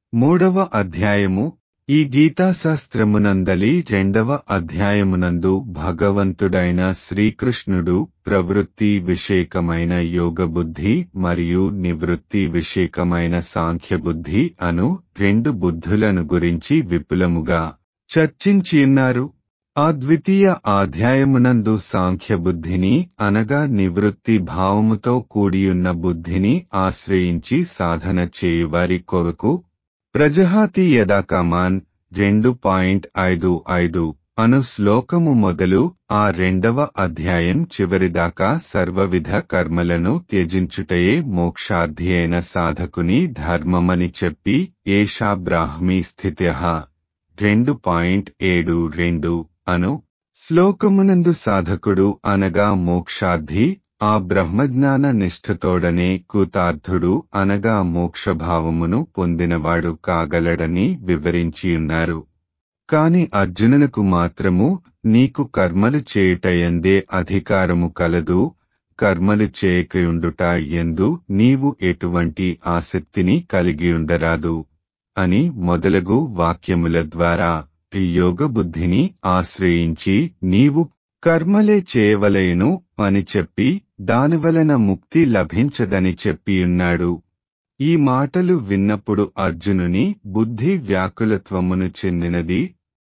మూడవ అధ్యాయము ఈ గీతాశాస్త్రమునందలి రెండవ అధ్యాయమునందు భగవంతుడైన శ్రీకృష్ణుడు ప్రవృత్తి విషేకమైన యోగబుద్ధి మరియు నివృత్తి విషేకమైన సాంఖ్యబుద్ధి అను రెండు బుద్ధులను గురించి విపులముగా చర్చించియున్నారు ఆ ద్వితీయ అధ్యాయమునందు సాంఖ్యబుద్ధిని అనగా నివృత్తి భావముతో కూడియున్న బుద్ధిని ఆశ్రయించి సాధన చేయువారి కొరకు ప్రజహాతి యదాకమాన్ రెండు పాయింట్ ఐదు ఐదు అను శ్లోకము మొదలు ఆ రెండవ అధ్యాయం చివరిదాకా సర్వవిధ కర్మలను త్యజించుటయే మోక్షార్థి అయిన సాధకుని ధర్మమని చెప్పి ఏషా బ్రాహ్మీ స్థిత్య రెండు పాయింట్ ఏడు రెండు అను శ్లోకమునందు సాధకుడు అనగా మోక్షార్థి ఆ బ్రహ్మజ్ఞాన నిష్ఠతోడనే కూతార్థుడు అనగా మోక్షభావమును పొందినవాడు కాగలడని వివరించియున్నారు కాని అర్జునునకు మాత్రము నీకు కర్మలు చేయుటయందే అధికారము కలదు కర్మలు చేయకయుండుట ఎందు నీవు ఎటువంటి ఆసక్తిని కలిగియుండరాదు అని మొదలగు వాక్యముల ద్వారా ఈ యోగ బుద్ధిని ఆశ్రయించి నీవు కర్మలే చేయవలయును అని చెప్పి దానివలన ముక్తి లభించదని చెప్పియున్నాడు ఈ మాటలు విన్నప్పుడు అర్జునుని బుద్ధి వ్యాకులత్వమును చెందినది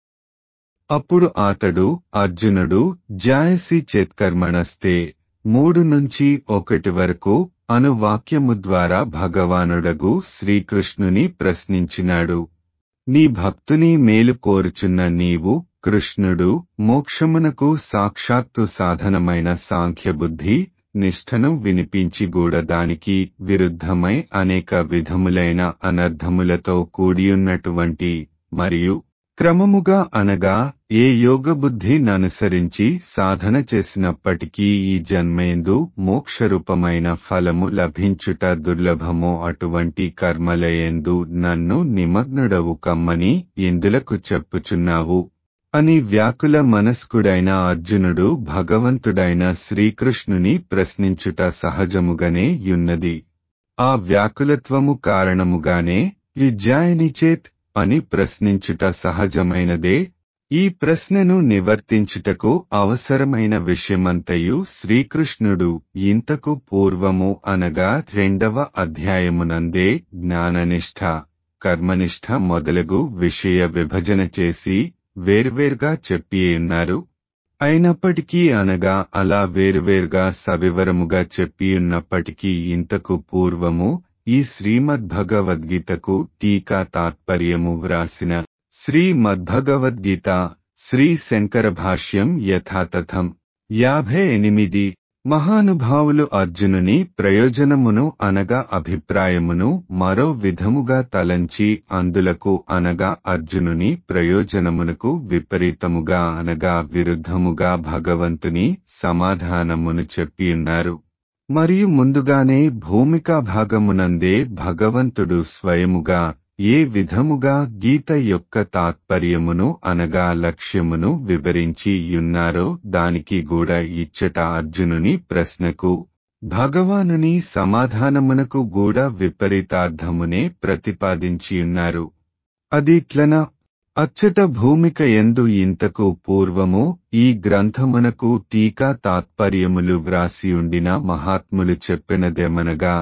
అప్పుడు అతడు అర్జునుడు జాయసి చేత్కర్మణస్తే మూడు నుంచి ఒకటి వరకు అను వాక్యము ద్వారా భగవానుడగు శ్రీకృష్ణుని ప్రశ్నించినాడు నీ భక్తుని మేలు కోరుచున్న నీవు కృష్ణుడు మోక్షమునకు సాక్షాత్తు సాధనమైన సాంఖ్యబుద్ధి నిష్ఠను వినిపించి గూడ దానికి విరుద్ధమై అనేక విధములైన అనర్థములతో కూడియున్నటువంటి మరియు క్రమముగా అనగా ఏ యోగబుద్ధి ననుసరించి సాధన చేసినప్పటికీ ఈ జన్మేందు మోక్షరూపమైన ఫలము లభించుట దుర్లభమో అటువంటి కర్మలయందు నన్ను నిమగ్నుడవు కమ్మని ఇందులకు చెప్పుచున్నావు అని వ్యాకుల మనస్కుడైన అర్జునుడు భగవంతుడైన శ్రీకృష్ణుని ప్రశ్నించుట సహజముగానే యున్నది ఆ వ్యాకులత్వము కారణముగానే విద్యాయనిచేత్ అని ప్రశ్నించుట సహజమైనదే ఈ ప్రశ్నను నివర్తించుటకు అవసరమైన విషయమంతయు శ్రీకృష్ణుడు ఇంతకు పూర్వము అనగా రెండవ అధ్యాయమునందే జ్ఞాననిష్ఠ కర్మనిష్ఠ మొదలగు విషయ విభజన చేసి వేర్వేర్గా చెప్పియున్నారు అయినప్పటికీ అనగా అలా వేర్వేర్గా సవివరముగా చెప్పియున్నప్పటికీ ఇంతకు పూర్వము ఈ శ్రీమద్భగవద్గీతకు టీకా తాత్పర్యము వ్రాసిన శ్రీమద్భగవద్గీత శ్రీ శంకర భాష్యం యథాతథం యాభై ఎనిమిది మహానుభావులు అర్జునుని ప్రయోజనమును అనగా అభిప్రాయమును మరో విధముగా తలంచి అందులకు అనగా అర్జునుని ప్రయోజనమునకు విపరీతముగా అనగా విరుద్ధముగా భగవంతుని సమాధానమును చెప్పియున్నారు మరియు ముందుగానే భూమికా భాగమునందే భగవంతుడు స్వయముగా ఏ విధముగా గీత యొక్క తాత్పర్యమును అనగా లక్ష్యమును వివరించి యున్నారో దానికి కూడా ఇచ్చట అర్జునుని ప్రశ్నకు భగవానుని సమాధానమునకు కూడా విపరీతార్థమునే ప్రతిపాదించియున్నారు అదిట్లన అచ్చట భూమిక ఎందు ఇంతకు పూర్వము ఈ గ్రంథమునకు టీకా తాత్పర్యములు వ్రాసియుండిన మహాత్ములు చెప్పినదేమనగా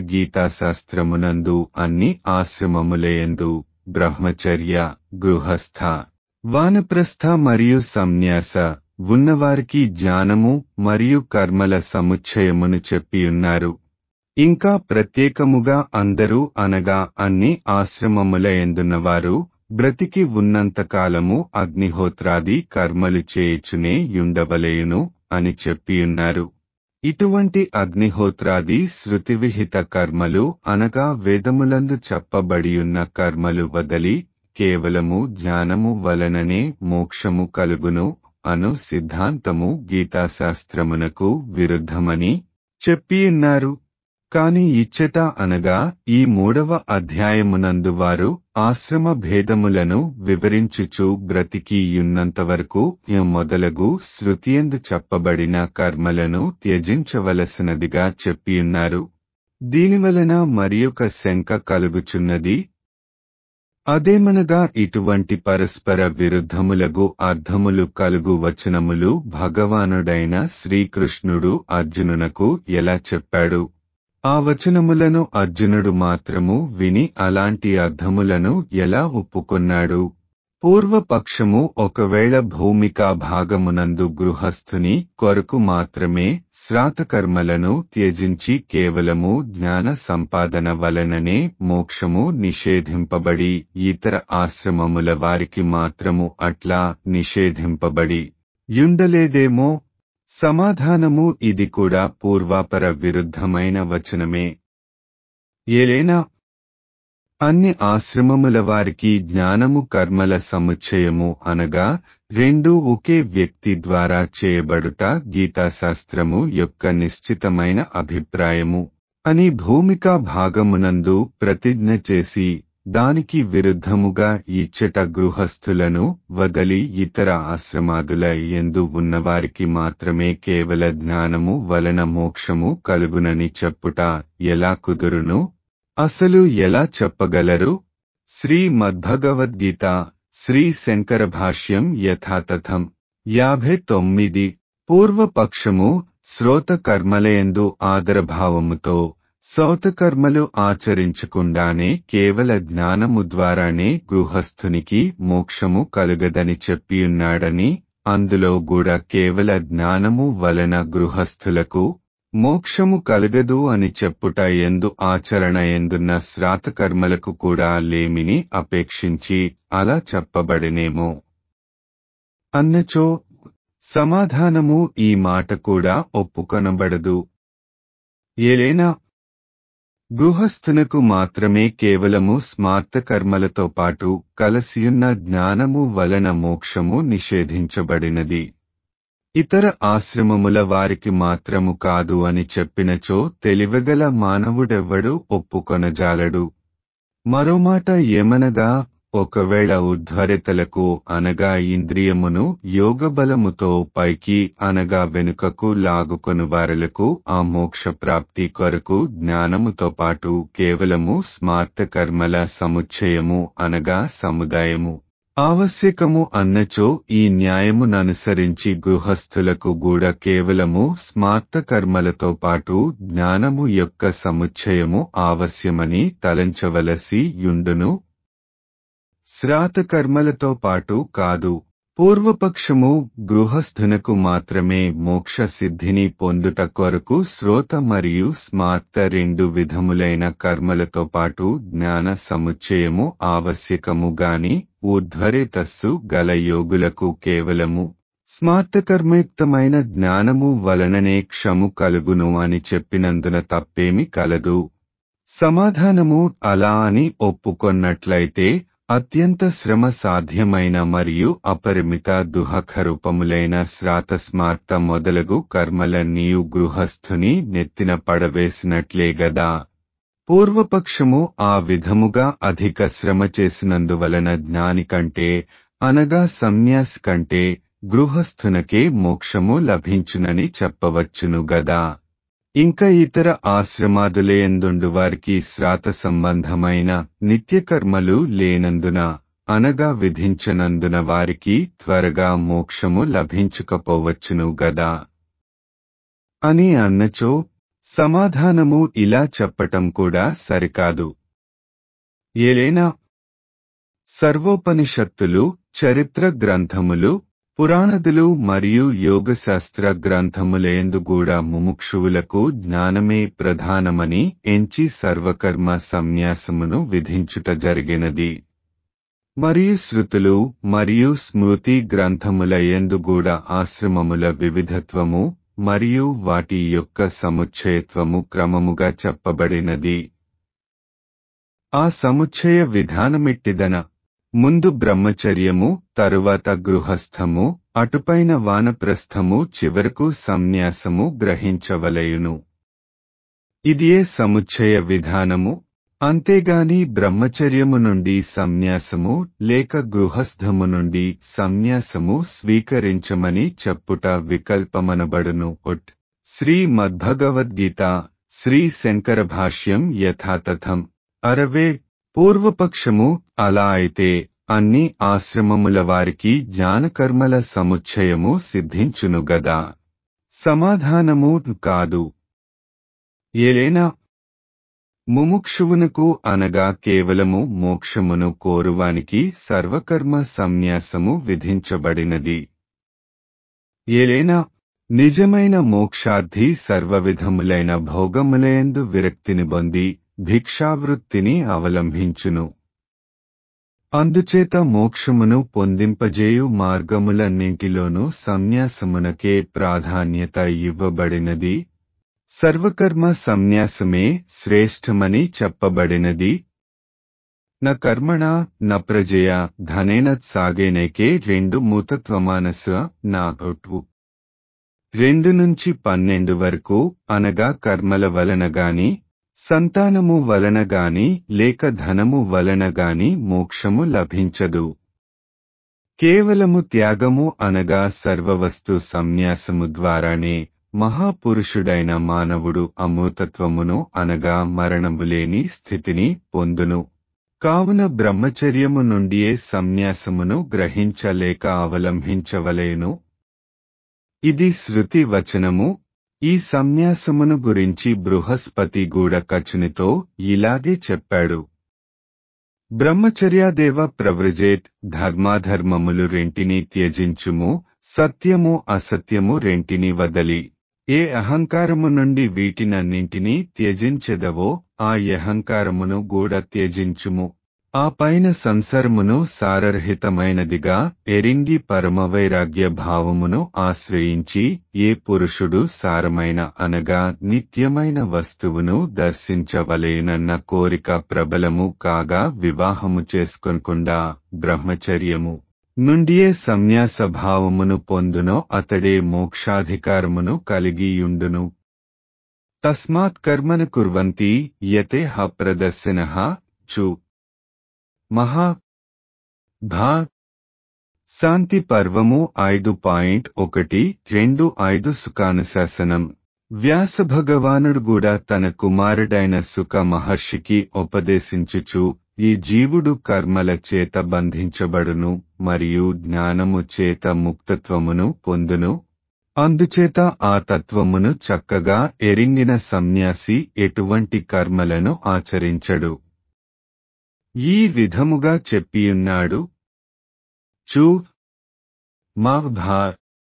గీతాశాస్త్రమునందు అన్ని ఆశ్రమములయందు బ్రహ్మచర్య గృహస్థ వానప్రస్థ మరియు సంన్యాస ఉన్నవారికి జ్ఞానము మరియు కర్మల సముచ్చయమును చెప్పియున్నారు ఇంకా ప్రత్యేకముగా అందరూ అనగా అన్ని ఆశ్రమములయందున్నవారు బ్రతికి ఉన్నంతకాలము అగ్నిహోత్రాది కర్మలు చేయుచునే యుండవలేయును అని చెప్పియున్నారు ఇటువంటి అగ్నిహోత్రాది శృతివిహిత కర్మలు అనగా వేదములందు చెప్పబడియున్న కర్మలు వదలి కేవలము జ్ఞానము వలననే మోక్షము కలుగును అను సిద్ధాంతము గీతాశాస్త్రమునకు విరుద్ధమని చెప్పియున్నారు కాని ఇచ్చట అనగా ఈ మూడవ అధ్యాయమునందు వారు ఆశ్రమ భేదములను వివరించుచు బ్రతికి యున్నంతవరకు మొదలగు శృతియందు చెప్పబడిన కర్మలను త్యజించవలసినదిగా చెప్పియున్నారు దీనివలన మరియొక శంక కలుగుచున్నది అదేమనగా ఇటువంటి పరస్పర విరుద్ధములగు అర్థములు కలుగు వచనములు భగవానుడైన శ్రీకృష్ణుడు అర్జునునకు ఎలా చెప్పాడు ఆ వచనములను అర్జునుడు మాత్రము విని అలాంటి అర్థములను ఎలా ఒప్పుకొన్నాడు పూర్వపక్షము ఒకవేళ భూమికా భాగమునందు గృహస్థుని కొరకు మాత్రమే శ్రాతకర్మలను త్యజించి కేవలము జ్ఞాన సంపాదన వలననే మోక్షము నిషేధింపబడి ఇతర ఆశ్రమముల వారికి మాత్రము అట్లా నిషేధింపబడి యుండలేదేమో సమాధానము ఇది కూడా పూర్వాపర విరుద్ధమైన వచనమే ఏలైనా అన్ని ఆశ్రమముల వారికి జ్ఞానము కర్మల సముచ్చయము అనగా రెండు ఒకే వ్యక్తి ద్వారా చేయబడుట గీతాశాస్త్రము యొక్క నిశ్చితమైన అభిప్రాయము అని భూమికా భాగమునందు ప్రతిజ్ఞ చేసి దానికి విరుద్ధముగా ఇచ్చట గృహస్థులను వదలి ఇతర ఆశ్రమాదుల ఎందు ఉన్నవారికి మాత్రమే కేవల జ్ఞానము వలన మోక్షము కలుగునని చెప్పుట ఎలా కుదురును అసలు ఎలా చెప్పగలరు శ్రీ మద్భగవద్గీత శ్రీ శంకర భాష్యం యథాతథం యాభై తొమ్మిది పూర్వపక్షము శ్రోత కర్మలయందు ఆదరభావముతో సౌతకర్మలు ఆచరించకుండానే కేవల జ్ఞానము ద్వారానే గృహస్థునికి మోక్షము కలుగదని చెప్పియున్నాడని అందులో కూడా కేవల జ్ఞానము వలన గృహస్థులకు మోక్షము కలగదు అని చెప్పుట ఎందు ఆచరణ ఎందున్న శ్రాతకర్మలకు కూడా లేమిని అపేక్షించి అలా చెప్పబడినేమో అన్నచో సమాధానము ఈ మాట కూడా ఒప్పుకొనబడదు ఏలైనా గృహస్థునకు మాత్రమే కేవలము స్మార్త కర్మలతో పాటు కలసియున్న జ్ఞానము వలన మోక్షము నిషేధించబడినది ఇతర ఆశ్రమముల వారికి మాత్రము కాదు అని చెప్పినచో తెలివగల మానవుడెవ్వడు ఒప్పుకొనజాలడు మరోమాట ఏమనగా ఒకవేళ ఉద్ధరితలకు అనగా ఇంద్రియమును యోగబలముతో పైకి అనగా వెనుకకు లాగుకొను వారలకు ఆ మోక్ష ప్రాప్తి కొరకు జ్ఞానముతో పాటు కేవలము స్మార్త కర్మల సముచ్చయము అనగా సముదాయము ఆవశ్యకము అన్నచో ఈ న్యాయముననుసరించి గృహస్థులకు కూడా కేవలము స్మార్త కర్మలతో పాటు జ్ఞానము యొక్క సముచ్చయము ఆవశ్యమని తలంచవలసి యుండును శ్రాత కర్మలతో పాటు కాదు పూర్వపక్షము గృహస్థునకు మాత్రమే మోక్ష సిద్ధిని పొందుట కొరకు శ్రోత మరియు స్మార్త రెండు విధములైన కర్మలతో పాటు జ్ఞాన సముచ్చయము ఆవశ్యకము గాని ఊర్ధ్వరేతస్సు గల యోగులకు కేవలము స్మార్త కర్మయుక్తమైన జ్ఞానము వలననే క్షము కలుగును అని చెప్పినందున తప్పేమి కలదు సమాధానము అలా అని ఒప్పుకొన్నట్లయితే అత్యంత శ్రమ సాధ్యమైన మరియు అపరిమిత దుహఖరూపములైన శ్రాత స్మార్త మొదలగు కర్మలన్నీయు గృహస్థుని నెత్తిన పడవేసినట్లే గదా పూర్వపక్షము ఆ విధముగా అధిక శ్రమ చేసినందువలన జ్ఞాని కంటే అనగా సన్యాసి కంటే గృహస్థునకే మోక్షము లభించునని చెప్పవచ్చును గదా ఇంకా ఇతర ఆశ్రమాదులేయందుండు వారికి శ్రాత సంబంధమైన నిత్యకర్మలు లేనందున అనగా విధించనందున వారికి త్వరగా మోక్షము లభించకపోవచ్చును గదా అని అన్నచో సమాధానము ఇలా చెప్పటం కూడా సరికాదు ఏలైనా సర్వోపనిషత్తులు చరిత్ర గ్రంథములు పురాణదులు మరియు యోగశాస్త్ర గ్రంథములేందు కూడా ముముక్షువులకు జ్ఞానమే ప్రధానమని ఎంచి సర్వకర్మ సన్యాసమును విధించుట జరిగినది మరియు శృతులు మరియు స్మృతి గ్రంథముల ఎందు కూడా ఆశ్రమముల వివిధత్వము మరియు వాటి యొక్క సముచ్చయత్వము క్రమముగా చెప్పబడినది ఆ సముచ్చయ విధానమిట్టిదన ముందు బ్రహ్మచర్యము తరువాత గృహస్థము అటుపైన వానప్రస్థము చివరకు సన్యాసము గ్రహించవలయును ఇదియే సముచ్చయ విధానము అంతేగాని బ్రహ్మచర్యము నుండి సన్యాసము లేక గృహస్థము నుండి సన్యాసము స్వీకరించమని చెప్పుట వికల్పమనబడును ఒట్ శ్రీ మద్భగవద్గీత శ్రీ శంకర భాష్యం యథాతథం అరవే పూర్వపక్షము అలా అయితే అన్ని ఆశ్రమముల వారికి జ్ఞానకర్మల సముచ్చయము సిద్ధించును గదా సమాధానము కాదు ఏలైనా ముముక్షువునకు అనగా కేవలము మోక్షమును కోరువానికి సర్వకర్మ సన్యాసము విధించబడినది ఏలైనా నిజమైన మోక్షార్థి సర్వవిధములైన భోగములయందు విరక్తిని పొంది భిక్షావృత్తిని అవలంబించును అందుచేత మోక్షమును పొందింపజేయు మార్గములన్నింటిలోనూ సన్యాసమునకే ప్రాధాన్యత ఇవ్వబడినది సర్వకర్మ సన్యాసమే శ్రేష్టమని చెప్పబడినది న కర్మణ న ప్రజయ ధనేన సాగేనేకే రెండు మూతత్వమానస నా ఒట్టు రెండు నుంచి పన్నెండు వరకు అనగా కర్మల వలన గాని సంతానము వలన గాని లేక ధనము వలన గాని మోక్షము లభించదు కేవలము త్యాగము అనగా సర్వవస్తు సన్యాసము ద్వారానే మహాపురుషుడైన మానవుడు అమృతత్వమును అనగా మరణము లేని స్థితిని పొందును కావున బ్రహ్మచర్యము నుండియే సన్యాసమును గ్రహించలేక అవలంబించవలేను ఇది శృతి వచనము ఈ సన్యాసమును గురించి బృహస్పతి గూడ కచునితో ఇలాగే చెప్పాడు బ్రహ్మచర్యాదేవ ప్రవ్రజేత్ ధర్మాధర్మములు రెంటిని త్యజించుము సత్యము అసత్యము రెంటిని వదలి ఏ అహంకారము నుండి వీటినన్నింటినీ త్యజించెదవో ఆ అహంకారమును కూడా త్యజించుము ఆ పైన సంసరమును సారరహితమైనదిగా ఎరింగి పరమవైరాగ్య భావమును ఆశ్రయించి ఏ పురుషుడు సారమైన అనగా నిత్యమైన వస్తువును దర్శించవలేనన్న కోరిక ప్రబలము కాగా వివాహము చేసుకొనకుండా బ్రహ్మచర్యము నుండియే సన్యాస భావమును పొందునో అతడే మోక్షాధికారమును కలిగియుండును తస్మాత్ కర్మన కుర్వంతి యతే హ ప్రదర్శన చు మహా భా శాంతి పర్వము ఐదు పాయింట్ ఒకటి రెండు ఐదు సుఖానుశాసనం వ్యాస భగవానుడు కూడా తన కుమారుడైన సుఖ మహర్షికి ఉపదేశించుచు ఈ జీవుడు కర్మల చేత బంధించబడును మరియు జ్ఞానము చేత ముక్తత్వమును పొందును అందుచేత ఆ తత్వమును చక్కగా ఎరింగిన సన్యాసి ఎటువంటి కర్మలను ఆచరించడు ఈ విధముగా చెప్పియున్నాడు చూ మా భా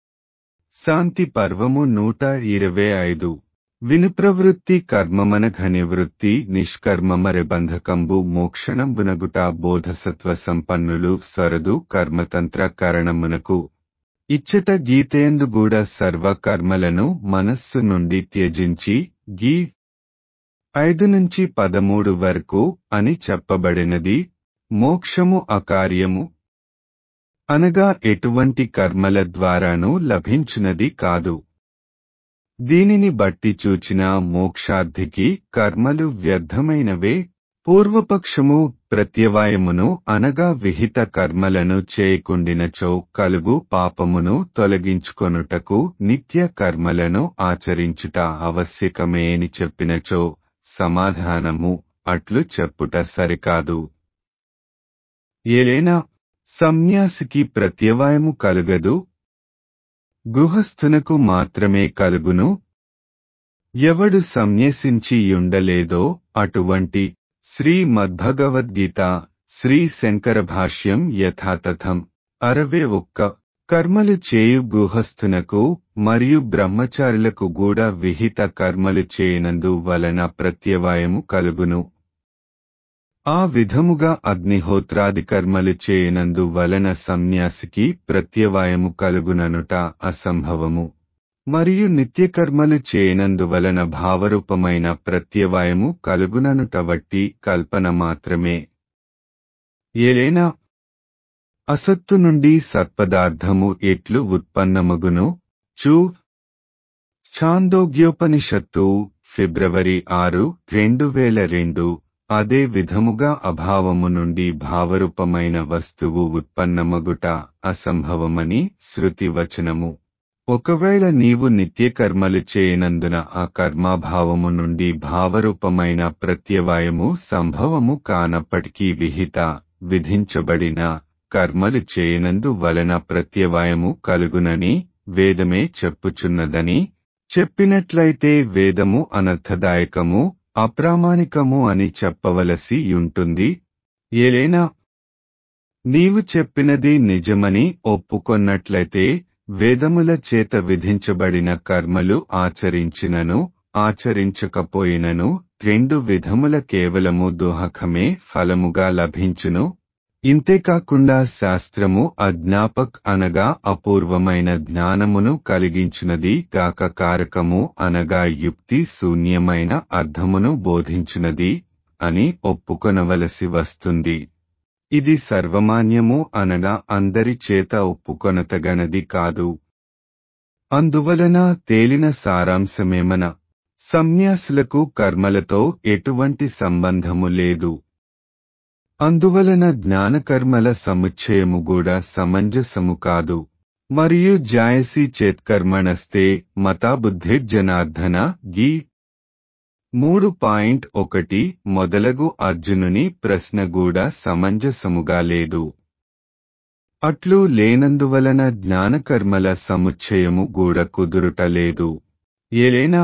శాంతి పర్వము నూట ఇరవై ఐదు వినుప్రవృత్తి కర్మమనఘ నివృత్తి నిష్కర్మమరె బంధకంబు మోక్షణంబునగుట బోధసత్వ సంపన్నులు సరదు కర్మతంత్ర కరణమునకు ఇచ్చట గీతేందు కూడా సర్వ కర్మలను మనస్సు నుండి త్యజించి గీ ఐదు నుంచి పదమూడు వరకు అని చెప్పబడినది మోక్షము అకార్యము అనగా ఎటువంటి కర్మల ద్వారానూ లభించునది కాదు దీనిని బట్టి చూచిన మోక్షార్థికి కర్మలు వ్యర్థమైనవే పూర్వపక్షము ప్రత్యవాయమును అనగా విహిత కర్మలను చేయకుండినచో కలుగు పాపమును తొలగించుకొనుటకు నిత్య కర్మలను ఆచరించుట ఆవశ్యకమే అని చెప్పినచో సమాధానము అట్లు చెప్పుట సరికాదు ఏలైనా సన్యాసికి ప్రత్యవాయము కలుగదు గృహస్థునకు మాత్రమే కలుగును ఎవడు సన్యసించి యుండలేదో అటువంటి శ్రీ మద్భగవద్గీత శ్రీ శంకర భాష్యం యథాతథం అరవై ఒక్క కర్మలు చేయు గృహస్థునకు మరియు బ్రహ్మచారులకు కూడా విహిత కర్మలు చేయనందు వలన ప్రత్యవాయము కలుగును ఆ విధముగా అగ్నిహోత్రాది కర్మలు చేయనందు వలన సన్యాసికి ప్రత్యవాయము కలుగుననుట అసంభవము మరియు నిత్యకర్మలు చేయనందువలన భావరూపమైన ప్రత్యవాయము కలుగుననుట వట్టి కల్పన మాత్రమే ఏలైనా అసత్తు నుండి సత్పదార్థము ఎట్లు ఉత్పన్నమగును చూ ఛాందోగ్యోపనిషత్తు ఫిబ్రవరి ఆరు రెండు వేల రెండు అదే విధముగా అభావము నుండి భావరూపమైన వస్తువు ఉత్పన్నమగుట అసంభవమని శృతి వచనము ఒకవేళ నీవు నిత్యకర్మలు చేయనందున ఆ కర్మాభావము నుండి భావరూపమైన ప్రత్యవాయము సంభవము కానప్పటికీ విహిత విధించబడిన కర్మలు చేయనందు వలన ప్రత్యవాయము కలుగునని వేదమే చెప్పుచున్నదని చెప్పినట్లయితే వేదము అనర్థదాయకము అప్రామాణికము అని చెప్పవలసి ఉంటుంది ఏలైనా నీవు చెప్పినది నిజమని ఒప్పుకొన్నట్లయితే వేదముల చేత విధించబడిన కర్మలు ఆచరించినను ఆచరించకపోయినను రెండు విధముల కేవలము దోహకమే ఫలముగా లభించును ఇంతేకాకుండా శాస్త్రము అజ్ఞాపక్ అనగా అపూర్వమైన జ్ఞానమును కలిగించినది గాక కారకము అనగా యుక్తి శూన్యమైన అర్థమును బోధించినది అని ఒప్పుకొనవలసి వస్తుంది ఇది సర్వమాన్యము అనగా అందరి చేత ఒప్పుకొనతగనది కాదు అందువలన తేలిన సారాంశమేమన సన్యాసులకు కర్మలతో ఎటువంటి సంబంధము లేదు అందువలన జ్ఞానకర్మల సముచ్చయము కూడా సమంజసము కాదు మరియు జాయసి చేత్కర్మణస్తే మతాబుద్ధిర్జనార్దన గీ మూడు పాయింట్ ఒకటి మొదలగు అర్జునుని ప్రశ్న కూడా సమంజసముగా లేదు అట్లు లేనందువలన జ్ఞానకర్మల సముచ్చయము కూడా కుదురుటలేదు ఏలైనా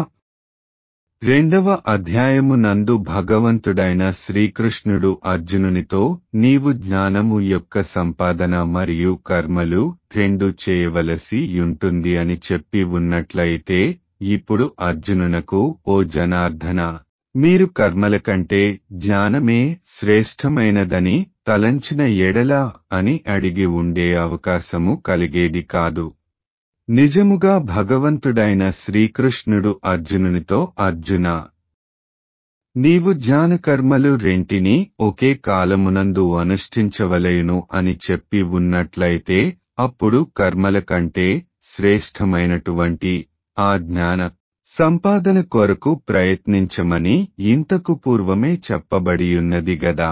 రెండవ అధ్యాయము నందు భగవంతుడైన శ్రీకృష్ణుడు అర్జునునితో నీవు జ్ఞానము యొక్క సంపాదన మరియు కర్మలు రెండు చేయవలసి యుంటుంది అని చెప్పి ఉన్నట్లయితే ఇప్పుడు అర్జునునకు ఓ జనార్దన మీరు కర్మల కంటే జ్ఞానమే శ్రేష్టమైనదని తలంచిన ఎడల అని అడిగి ఉండే అవకాశము కలిగేది కాదు నిజముగా భగవంతుడైన శ్రీకృష్ణుడు అర్జునునితో అర్జున నీవు జ్ఞానకర్మలు రెంటిని ఒకే కాలమునందు అనుష్ఠించవలయును అని చెప్పి ఉన్నట్లయితే అప్పుడు కర్మల కంటే శ్రేష్టమైనటువంటి ఆ జ్ఞాన సంపాదన కొరకు ప్రయత్నించమని ఇంతకు పూర్వమే చెప్పబడియున్నది గదా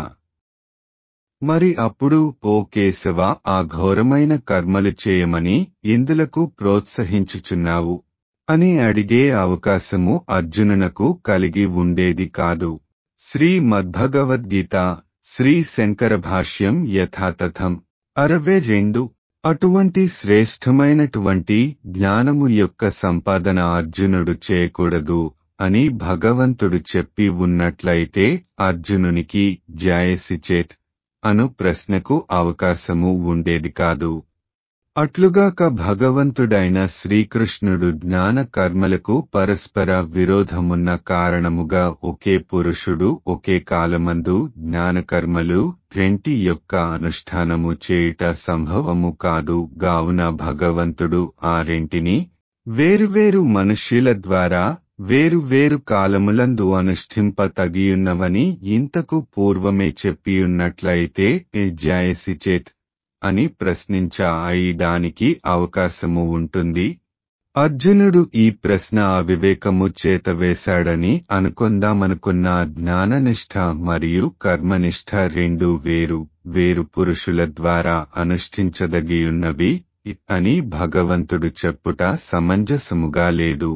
మరి అప్పుడు ఓ కేశవ ఆ ఘోరమైన కర్మలు చేయమని ఇందులకు ప్రోత్సహించుచున్నావు అని అడిగే అవకాశము అర్జునునకు కలిగి ఉండేది కాదు శ్రీ మద్భగవద్గీత శ్రీ శంకర భాష్యం యథాతథం అరవై రెండు అటువంటి శ్రేష్టమైనటువంటి జ్ఞానము యొక్క సంపాదన అర్జునుడు చేయకూడదు అని భగవంతుడు చెప్పి ఉన్నట్లయితే అర్జునునికి జాయసి చేత్ అను ప్రశ్నకు అవకాశము ఉండేది కాదు అట్లుగాక భగవంతుడైన శ్రీకృష్ణుడు జ్ఞాన కర్మలకు పరస్పర విరోధమున్న కారణముగా ఒకే పురుషుడు ఒకే కాలమందు జ్ఞానకర్మలు రెంటి యొక్క అనుష్ఠానము చేయుట సంభవము కాదు గావున భగవంతుడు ఆ రెంటిని వేరువేరు మనుష్యుల ద్వారా వేరు వేరు కాలములందు అనుష్ఠింప తగియున్నవని ఇంతకు పూర్వమే చెప్పియున్నట్లయితే జాయసి చేత్ అని ప్రశ్నించాయడానికి అవకాశము ఉంటుంది అర్జునుడు ఈ ప్రశ్న అవివేకము చేత వేశాడని అనుకుందామనుకున్న జ్ఞాననిష్ట మరియు కర్మనిష్ట రెండు వేరు వేరు పురుషుల ద్వారా అనుష్ఠించదగియున్నవి అని భగవంతుడు చెప్పుట సమంజసముగా లేదు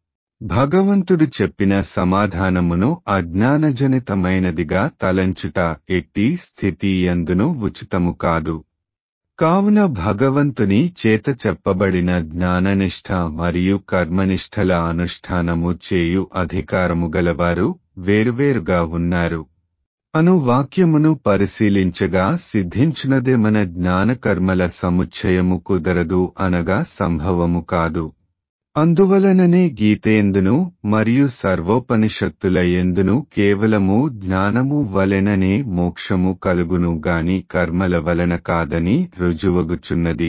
భగవంతుడు చెప్పిన సమాధానమును అజ్ఞానజనితమైనదిగా తలంచుట ఎట్టి స్థితి ఎందును ఉచితము కాదు కావున భగవంతుని చేత చెప్పబడిన జ్ఞాననిష్ట మరియు కర్మనిష్టల అనుష్ఠానము చేయు అధికారము గలవారు వేరువేరుగా ఉన్నారు అను వాక్యమును పరిశీలించగా సిద్ధించునదే మన జ్ఞానకర్మల సముచ్చయము కుదరదు అనగా సంభవము కాదు అందువలననే గీతేందును మరియు సర్వోపనిషత్తుల ఎందును కేవలము జ్ఞానము వలెననే మోక్షము కలుగును గాని కర్మల వలన కాదని రుజువగుచున్నది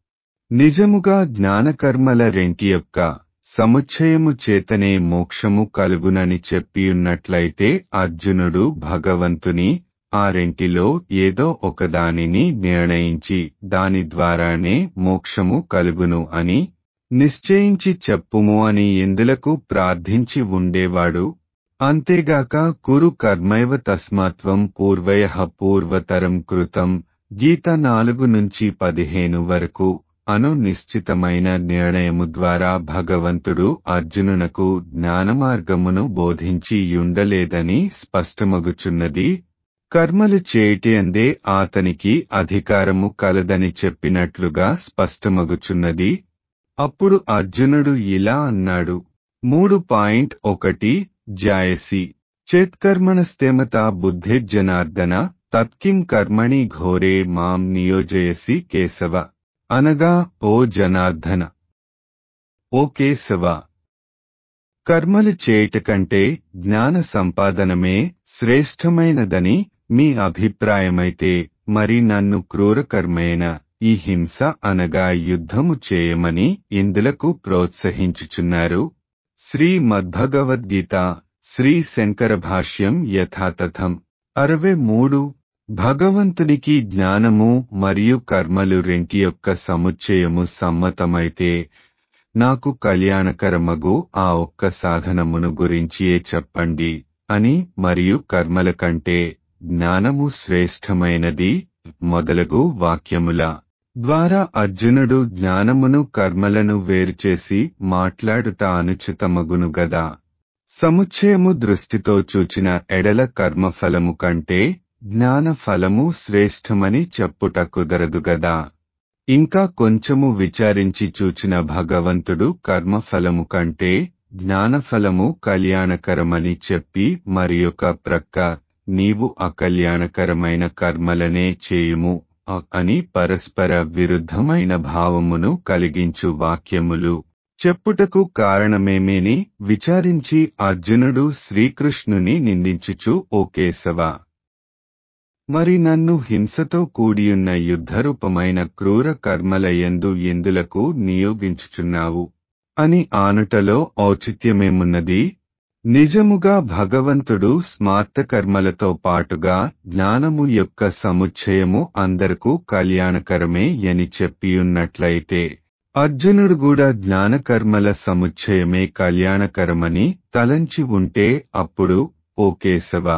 నిజముగా జ్ఞానకర్మల రెంటి యొక్క సముచ్చయము చేతనే మోక్షము కలుగునని చెప్పియున్నట్లయితే అర్జునుడు భగవంతుని ఆ రెంటిలో ఏదో ఒకదానిని నిర్ణయించి దాని ద్వారానే మోక్షము కలుగును అని నిశ్చయించి చెప్పుము అని ఎందులకు ప్రార్థించి ఉండేవాడు అంతేగాక కురు కర్మైవ తస్మాత్వం పూర్వయ పూర్వతరం కృతం గీత నాలుగు నుంచి పదిహేను వరకు అను నిశ్చితమైన నిర్ణయము ద్వారా భగవంతుడు అర్జునునకు జ్ఞానమార్గమును బోధించి యుండలేదని స్పష్టమగుచున్నది కర్మలు చేటి అందే అతనికి అధికారము కలదని చెప్పినట్లుగా స్పష్టమగుచున్నది అప్పుడు అర్జునుడు ఇలా అన్నాడు మూడు పాయింట్ ఒకటి జాయసి చేత్కర్మణస్తేమత బుద్ధిర్జనార్దన తత్కిం కర్మణి ఘోరే మాం నియోజయసి కేశవ అనగా ఓ జనార్దన ఓ కేశవ కర్మలు చేయుట కంటే జ్ఞాన సంపాదనమే శ్రేష్టమైనదని మీ అభిప్రాయమైతే మరి నన్ను క్రూరకర్మైన ఈ హింస అనగా యుద్ధము చేయమని ఇందులకు ప్రోత్సహించుచున్నారు శ్రీ మద్భగవద్గీత శ్రీ శంకర భాష్యం యథాతథం అరవై మూడు భగవంతునికి జ్ఞానము మరియు కర్మలు రెంటి యొక్క సముచ్చయము సమ్మతమైతే నాకు కళ్యాణకరమగు ఆ ఒక్క సాధనమును గురించియే చెప్పండి అని మరియు కర్మల కంటే జ్ఞానము శ్రేష్టమైనది మొదలగు వాక్యముల ద్వారా అర్జునుడు జ్ఞానమును కర్మలను వేరుచేసి మాట్లాడుట అనుచితమగును గదా సముచ్చయము దృష్టితో చూచిన ఎడల కర్మఫలము కంటే జ్ఞాన ఫలము శ్రేష్టమని చెప్పుట కుదరదు గదా ఇంకా కొంచెము విచారించి చూచిన భగవంతుడు కర్మఫలము కంటే జ్ఞానఫలము కళ్యాణకరమని చెప్పి మరియొక ప్రక్క నీవు అకల్యాణకరమైన కర్మలనే చేయుము అని పరస్పర విరుద్ధమైన భావమును కలిగించు వాక్యములు చెప్పుటకు కారణమేమేని విచారించి అర్జునుడు శ్రీకృష్ణుని నిందించుచు ఓ కేశవ మరి నన్ను హింసతో కూడియున్న యుద్ధరూపమైన క్రూర కర్మలయందు ఎందులకు నియోగించుచున్నావు అని ఆనుటలో ఔచిత్యమేమున్నది నిజముగా భగవంతుడు స్మార్త కర్మలతో పాటుగా జ్ఞానము యొక్క సముచ్చయము అందరకు కళ్యాణకరమే అని చెప్పియున్నట్లయితే అర్జునుడు కూడా జ్ఞానకర్మల సముచ్చయమే కళ్యాణకరమని తలంచి ఉంటే అప్పుడు ఓ కేశవ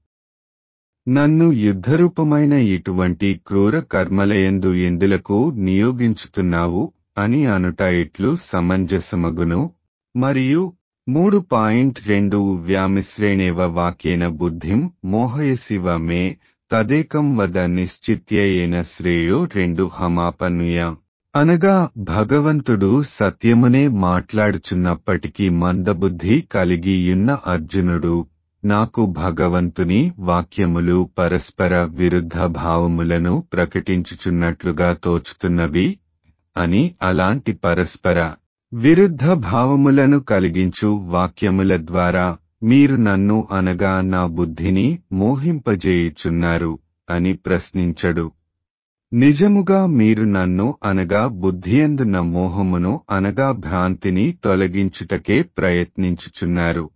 నన్ను యుద్ధరూపమైన ఇటువంటి క్రూర కర్మలయందు ఎందులకు నియోగించుతున్నావు అని అనుట ఇట్లు సమంజసమగును మరియు మూడు పాయింట్ రెండు వ్యామిశ్రేణేవ వాక్యేన బుద్ధిం మోహయసివ మే తదేకం వద నిశ్చిత్యేన శ్రేయో రెండు హమాపనుయ అనగా భగవంతుడు సత్యమునే మాట్లాడుచున్నప్పటికీ మందబుద్ధి కలిగియున్న అర్జునుడు నాకు భగవంతుని వాక్యములు పరస్పర విరుద్ధ భావములను ప్రకటించుచున్నట్లుగా తోచుతున్నవి అని అలాంటి పరస్పర విరుద్ధ భావములను కలిగించు వాక్యముల ద్వారా మీరు నన్ను అనగా నా బుద్ధిని మోహింపజేయుచున్నారు అని ప్రశ్నించడు నిజముగా మీరు నన్ను అనగా బుద్ధియందున్న మోహమును అనగా భ్రాంతిని తొలగించుటకే ప్రయత్నించుచున్నారు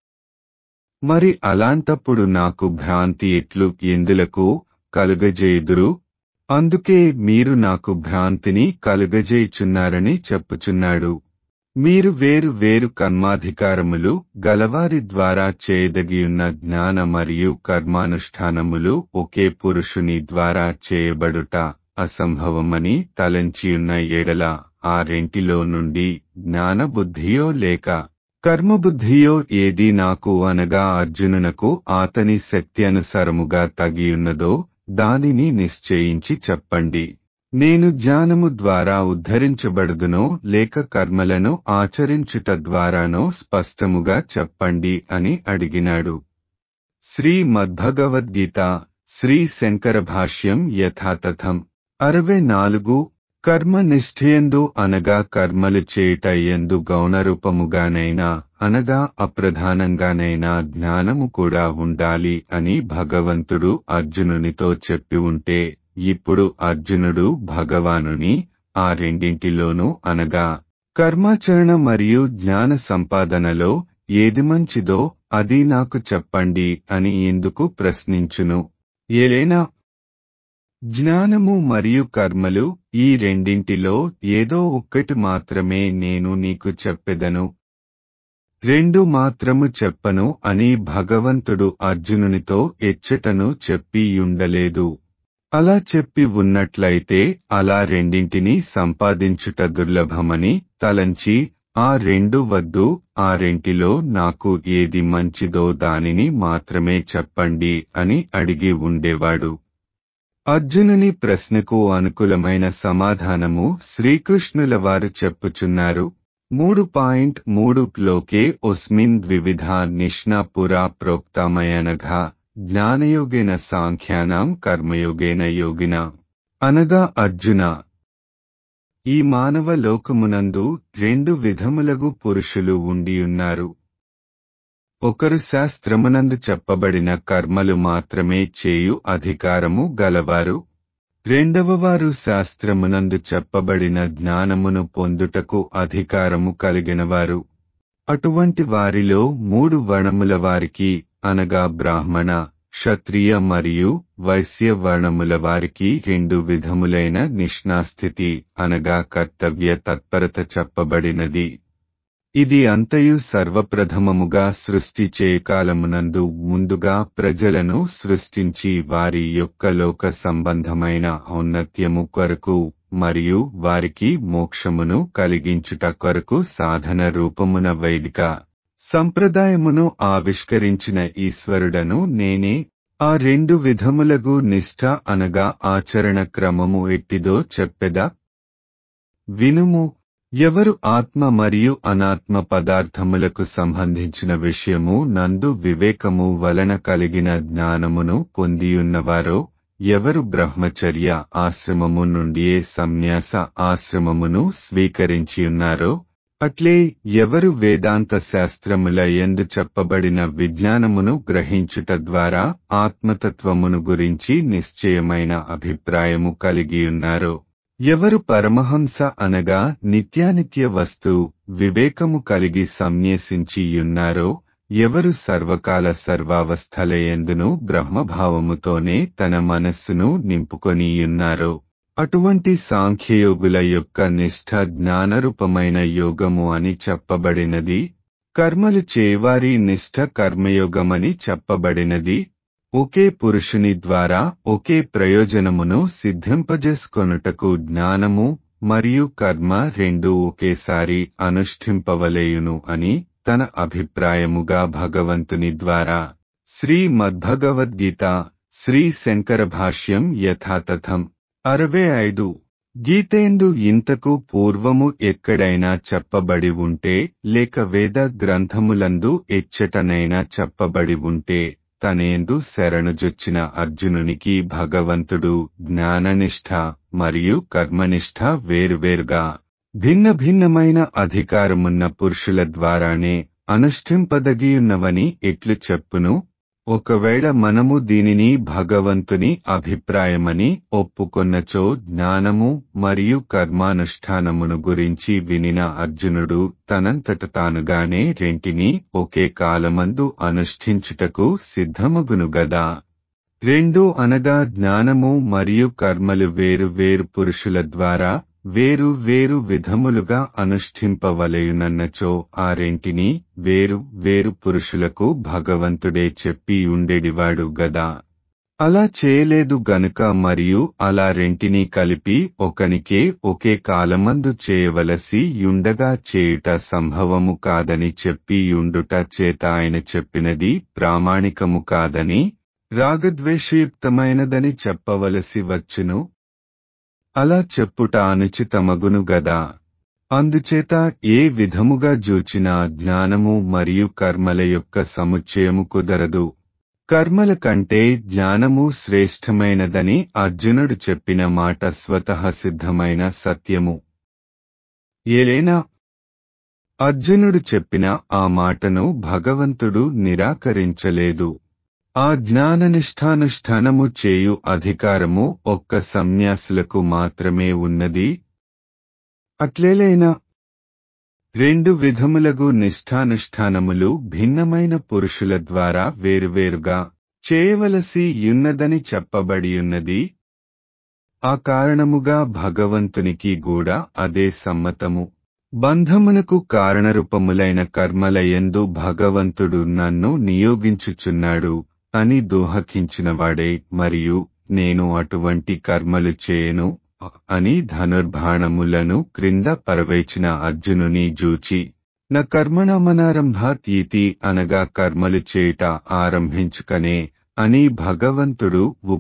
మరి అలాంటప్పుడు నాకు భ్రాంతి ఎట్లు ఎందులకు కలుగజేయుదురు అందుకే మీరు నాకు భ్రాంతిని కలుగజేయుచున్నారని చెప్పుచున్నాడు మీరు వేరు వేరు కర్మాధికారములు గలవారి ద్వారా చేయదగియున్న జ్ఞాన మరియు కర్మానుష్ఠానములు ఒకే పురుషుని ద్వారా చేయబడుట అసంభవమని తలంచియున్న ఎడల ఆ రెంటిలో నుండి జ్ఞానబుద్ధియో లేక కర్మబుద్ధియో ఏది నాకు అనగా అర్జునునకు ఆతని శక్తి అనుసారముగా తగియున్నదో దానిని నిశ్చయించి చెప్పండి నేను జ్ఞానము ద్వారా ఉద్ధరించబడుదునో లేక కర్మలను ఆచరించుట ద్వారానో స్పష్టముగా చెప్పండి అని అడిగినాడు శ్రీ మద్భగవద్గీత శ్రీ శంకర భాష్యం యథాతథం అరవై నాలుగు కర్మ నిష్ఠయందు అనగా కర్మలు చేయుట ఎందు గౌణరూపముగానైనా అనగా అప్రధానంగానైనా జ్ఞానము కూడా ఉండాలి అని భగవంతుడు అర్జునునితో చెప్పి ఉంటే ఇప్పుడు అర్జునుడు భగవానుని ఆ రెండింటిలోనూ అనగా కర్మాచరణ మరియు జ్ఞాన సంపాదనలో ఏది మంచిదో అది నాకు చెప్పండి అని ఎందుకు ప్రశ్నించును ఏలైనా జ్ఞానము మరియు కర్మలు ఈ రెండింటిలో ఏదో ఒక్కటి మాత్రమే నేను నీకు చెప్పెదను రెండు మాత్రము చెప్పను అని భగవంతుడు అర్జునునితో ఎచ్చటను చెప్పియుండలేదు అలా చెప్పి ఉన్నట్లయితే అలా రెండింటినీ సంపాదించుట దుర్లభమని తలంచి ఆ రెండు వద్దు ఆ రెంటిలో నాకు ఏది మంచిదో దానిని మాత్రమే చెప్పండి అని అడిగి ఉండేవాడు అర్జునుని ప్రశ్నకు అనుకూలమైన సమాధానము శ్రీకృష్ణుల వారు చెప్పుచున్నారు మూడు పాయింట్ మూడు లోకే ఒస్మిన్ ద్వివిధ నిష్ణా పురా ప్రోక్తమయనఘా జ్ఞానయోగేన సాంఖ్యానాం కర్మయోగేన యోగిన అనగా అర్జున ఈ మానవ లోకమునందు రెండు విధములగు పురుషులు ఉండియున్నారు ఒకరు శాస్త్రమునందు చెప్పబడిన కర్మలు మాత్రమే చేయు అధికారము గలవారు రెండవవారు శాస్త్రమునందు చెప్పబడిన జ్ఞానమును పొందుటకు అధికారము కలిగినవారు అటువంటి వారిలో మూడు వర్ణముల వారికి అనగా బ్రాహ్మణ క్షత్రియ మరియు వైశ్య వర్ణముల వారికి రెండు విధములైన నిష్ణాస్థితి అనగా కర్తవ్య తత్పరత చెప్పబడినది ఇది అంతయు సర్వప్రథమముగా సృష్టి చేయకాలమునందు ముందుగా ప్రజలను సృష్టించి వారి యొక్క లోక సంబంధమైన ఔన్నత్యము కొరకు మరియు వారికి మోక్షమును కలిగించుట కొరకు సాధన రూపమున వైదిక సంప్రదాయమును ఆవిష్కరించిన ఈశ్వరుడను నేనే ఆ రెండు విధములగు నిష్ఠ అనగా ఆచరణ క్రమము ఎట్టిదో చెప్పెదా వినుము ఎవరు ఆత్మ మరియు అనాత్మ పదార్థములకు సంబంధించిన విషయము నందు వివేకము వలన కలిగిన జ్ఞానమును పొందియున్నవారో ఎవరు బ్రహ్మచర్య ఆశ్రమము నుండియే సన్యాస ఆశ్రమమును స్వీకరించియున్నారో అట్లే ఎవరు వేదాంత శాస్త్రముల ఎందు చెప్పబడిన విజ్ఞానమును గ్రహించుట ద్వారా ఆత్మతత్వమును గురించి నిశ్చయమైన అభిప్రాయము కలిగియున్నారో ఎవరు పరమహంస అనగా నిత్యానిత్య వస్తు వివేకము కలిగి సంన్యసించియున్నారో ఎవరు సర్వకాల సర్వావస్థలయందును బ్రహ్మభావముతోనే తన మనస్సును నింపుకొనియున్నారో అటువంటి సాంఖ్యయోగుల యొక్క నిష్ఠ జ్ఞానరూపమైన యోగము అని చెప్పబడినది కర్మలు చేవారి నిష్ఠ కర్మయోగమని చెప్పబడినది ఒకే పురుషుని ద్వారా ఒకే ప్రయోజనమును సిద్ధింపజేసుకొనుటకు జ్ఞానము మరియు కర్మ రెండూ ఒకేసారి అనుష్ఠింపవలేయును అని తన అభిప్రాయముగా భగవంతుని ద్వారా శ్రీ మద్భగవద్గీత శ్రీ శంకర భాష్యం యథాతథం అరవై ఐదు గీతేందు ఇంతకు పూర్వము ఎక్కడైనా చెప్పబడి ఉంటే లేక వేద గ్రంథములందు ఎచ్చటనైనా చెప్పబడి ఉంటే తనేందు శరణుజొచ్చిన అర్జునునికి భగవంతుడు జ్ఞాననిష్ఠ మరియు కర్మనిష్ఠ వేరువేరుగా భిన్న భిన్నమైన అధికారమున్న పురుషుల ద్వారానే అనుష్ఠింపదగియున్నవని ఎట్లు చెప్పును ఒకవేళ మనము దీనిని భగవంతుని అభిప్రాయమని ఒప్పుకొన్నచో జ్ఞానము మరియు కర్మానుష్ఠానమును గురించి వినిన అర్జునుడు తనంతట తానుగానే రెంటిని ఒకే కాలమందు అనుష్ఠించుటకు సిద్ధమగును గదా రెండు అనగా జ్ఞానము మరియు కర్మలు వేరు వేరు పురుషుల ద్వారా వేరు వేరు విధములుగా అనుష్ఠింపవలయునన్నచో ఆ రెంటిని వేరు వేరు పురుషులకు భగవంతుడే చెప్పి ఉండేడివాడు గదా అలా చేయలేదు గనుక మరియు అలా రెంటిని కలిపి ఒకనికే ఒకే కాలమందు చేయవలసి యుండగా చేయుట సంభవము కాదని చెప్పి యుండుట చేత ఆయన చెప్పినది ప్రామాణికము కాదని రాగద్వేషయుక్తమైనదని చెప్పవలసి వచ్చును అలా చెప్పుట అనుచితమగును గదా అందుచేత ఏ విధముగా జూచిన జ్ఞానము మరియు కర్మల యొక్క సముచ్చయము కుదరదు కర్మల కంటే జ్ఞానము శ్రేష్టమైనదని అర్జునుడు చెప్పిన మాట స్వతః సిద్ధమైన సత్యము ఏలైనా అర్జునుడు చెప్పిన ఆ మాటను భగవంతుడు నిరాకరించలేదు ఆ జ్ఞాననిష్టానుష్ఠానము చేయు అధికారము ఒక్క సన్యాసులకు మాత్రమే ఉన్నది అట్లేలైనా రెండు విధములగు నిష్ఠానుష్ఠానములు భిన్నమైన పురుషుల ద్వారా వేరువేరుగా చేయవలసి యున్నదని చెప్పబడియున్నది ఆ కారణముగా భగవంతునికి కూడా అదే సమ్మతము బంధమునకు కారణరూపములైన కర్మలయందు భగవంతుడు నన్ను నియోగించుచున్నాడు అని దోహకించినవాడే మరియు నేను అటువంటి కర్మలు చేయను అని ధనుర్బాణములను క్రింద పరవేచిన అర్జునుని జూచి న కర్మణమనారంభాత్ ఇతి అనగా కర్మలు చేయుట ఆరంభించుకనే అని భగవంతుడు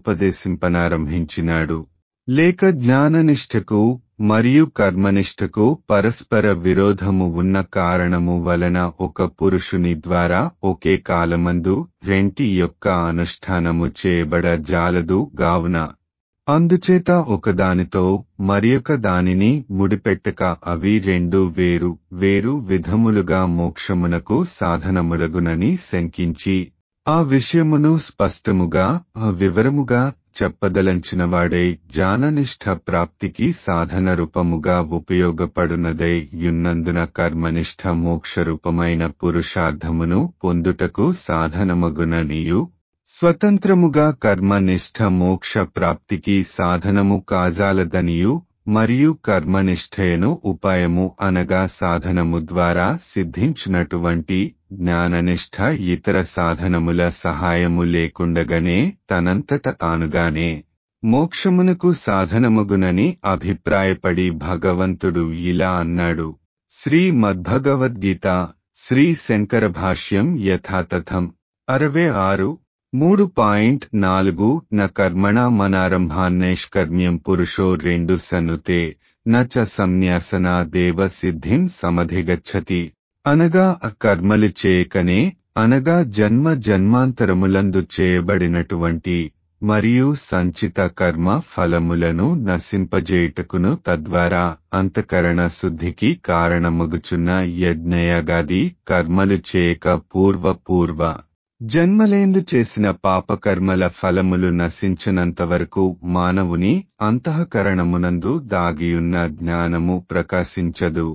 ఉపదేశింపనారంభించినాడు లేక జ్ఞాననిష్టకు మరియు కర్మనిష్టకు పరస్పర విరోధము ఉన్న కారణము వలన ఒక పురుషుని ద్వారా ఒకే కాలమందు రెంటి యొక్క అనుష్ఠానము చేయబడ జాలదు గావున అందుచేత ఒకదానితో మరియొక దానిని ముడిపెట్టక అవి రెండు వేరు వేరు విధములుగా మోక్షమునకు సాధనములగునని శంకించి ఆ విషయమును స్పష్టముగా వివరముగా చెప్పదలంచినవాడై జాననిష్ట ప్రాప్తికి సాధన రూపముగా ఉపయోగపడునదై యున్నందున కర్మనిష్ట మోక్షరూపమైన పురుషార్థమును పొందుటకు సాధనమగుననియు స్వతంత్రముగా కర్మనిష్ట మోక్ష ప్రాప్తికి సాధనము కాజాలదనియు మరియు కర్మనిష్టయను ఉపాయము అనగా సాధనము ద్వారా సిద్ధించినటువంటి జ్ఞాననిష్ట ఇతర సాధనముల సహాయము లేకుండగానే తనంతట తానుగానే మోక్షమునకు సాధనమగునని అభిప్రాయపడి భగవంతుడు ఇలా అన్నాడు శ్రీ మద్భగవద్గీత శ్రీ శంకర భాష్యం యథాతథం అరవై ఆరు మూడు పాయింట్ నాలుగు న కర్మణ మనారంభాన్నేష్కర్మ్యం పురుషో రెండు సనుతే నచ సంన్యాసనా దేవ సిద్ధిం సమధిగచ్చతి అనగా కర్మలు చేయకనే అనగా జన్మ జన్మాంతరములందు చేయబడినటువంటి మరియు సంచిత కర్మ ఫలములను నశింపజేయుటకును తద్వారా అంతకరణ శుద్ధికి కారణమగుచున్న యజ్ఞయగాది కర్మలు చేయక పూర్వ పూర్వ జన్మలేందు చేసిన పాపకర్మల ఫలములు నశించినంతవరకు మానవుని అంతఃకరణమునందు దాగియున్న జ్ఞానము ప్రకాశించదు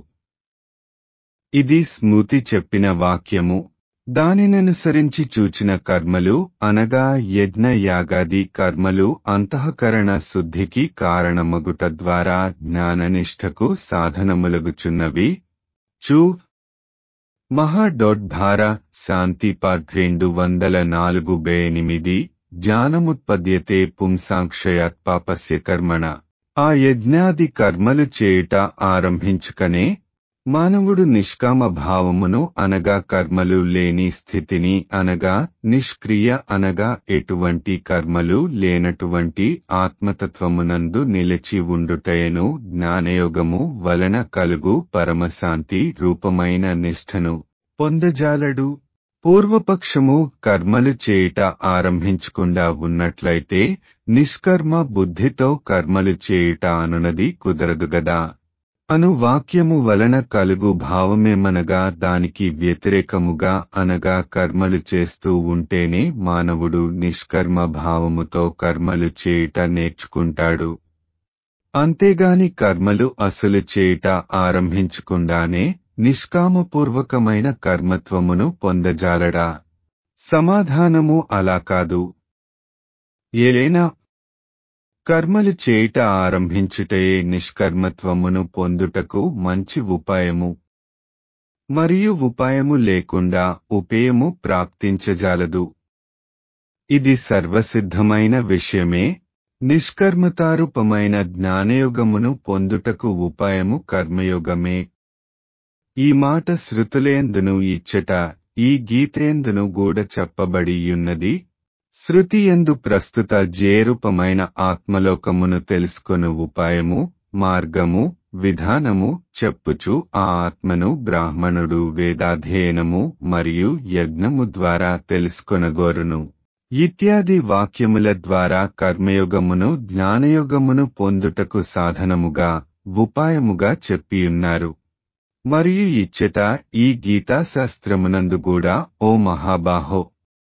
ఇది స్మృతి చెప్పిన వాక్యము దానిననుసరించి చూచిన కర్మలు అనగా యజ్ఞ యాగాది కర్మలు అంతఃకరణ శుద్ధికి కారణమగుట ద్వారా జ్ఞాననిష్టకు సాధనములగుచున్నవి చూ మహాడొడ్భార శాంతిపాట్ రెండు వందల నాలుగు బే ఎనిమిది జ్ఞానముత్పద్యతే పుంసాంక్షయాత్ పాపస్య కర్మణ ఆ యజ్ఞాది కర్మలు చేయుట ఆరంభించుకనే మానవుడు నిష్కామ భావమును అనగా కర్మలు లేని స్థితిని అనగా నిష్క్రియ అనగా ఎటువంటి కర్మలు లేనటువంటి ఆత్మతత్వమునందు నిలిచి ఉండుటయను జ్ఞానయోగము వలన కలుగు పరమశాంతి రూపమైన నిష్ఠను పొందజాలడు పూర్వపక్షము కర్మలు చేయుట ఆరంభించకుండా ఉన్నట్లయితే నిష్కర్మ బుద్ధితో కర్మలు చేయుట అనునది కుదరదు గదా అను వాక్యము వలన కలుగు భావమేమనగా దానికి వ్యతిరేకముగా అనగా కర్మలు చేస్తూ ఉంటేనే మానవుడు నిష్కర్మ భావముతో కర్మలు చేయుట నేర్చుకుంటాడు అంతేగాని కర్మలు అసలు చేయుట ఆరంభించకుండానే నిష్కామపూర్వకమైన కర్మత్వమును పొందజాలడా సమాధానము అలా కాదు ఏలైనా కర్మలు చేయుట ఆరంభించుటయే నిష్కర్మత్వమును పొందుటకు మంచి ఉపాయము మరియు ఉపాయము లేకుండా ఉపేయము ప్రాప్తించజాలదు ఇది సర్వసిద్ధమైన విషయమే నిష్కర్మతారూపమైన జ్ఞానయోగమును పొందుటకు ఉపాయము కర్మయోగమే ఈ మాట శృతులేందును ఇచ్చట ఈ గీతేందును గూడ చెప్పబడియున్నది శృతి ఎందు ప్రస్తుత జేరూపమైన ఆత్మలోకమును తెలుసుకొను ఉపాయము మార్గము విధానము చెప్పుచు ఆ ఆత్మను బ్రాహ్మణుడు వేదాధ్యయనము మరియు యజ్ఞము ద్వారా తెలుసుకొనగోరును ఇత్యాది వాక్యముల ద్వారా కర్మయోగమును జ్ఞానయోగమును పొందుటకు సాధనముగా ఉపాయముగా చెప్పియున్నారు మరియు ఇచ్చట ఈ గీతాశాస్త్రమునందు కూడా ఓ మహాబాహో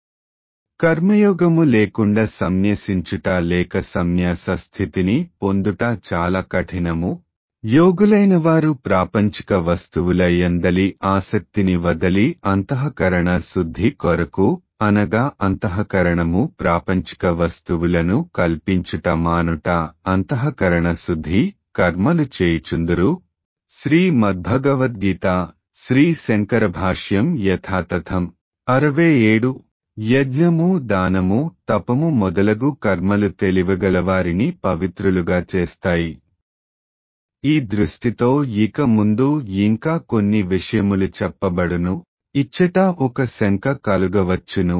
కర్మయోగము లేకుండా సన్యసించుట లేక సన్యాస స్థితిని పొందుట చాలా కఠినము యోగులైన వారు ప్రాపంచిక వస్తువుల ఎందలి ఆసక్తిని వదలి అంతఃకరణ శుద్ధి కొరకు అనగా అంతఃకరణము ప్రాపంచిక వస్తువులను కల్పించుట మానుట అంతఃకరణ శుద్ధి కర్మలు చేయుచుందురు శ్రీ మద్భగవద్గీత శ్రీ శంకర భాష్యం యథాతథం అరవై ఏడు యజ్ఞము దానము తపము మొదలగు కర్మలు తెలివగలవారిని పవిత్రులుగా చేస్తాయి ఈ దృష్టితో ఇక ముందు ఇంకా కొన్ని విషయములు చెప్పబడును ఇచ్చట ఒక శంక కలుగవచ్చును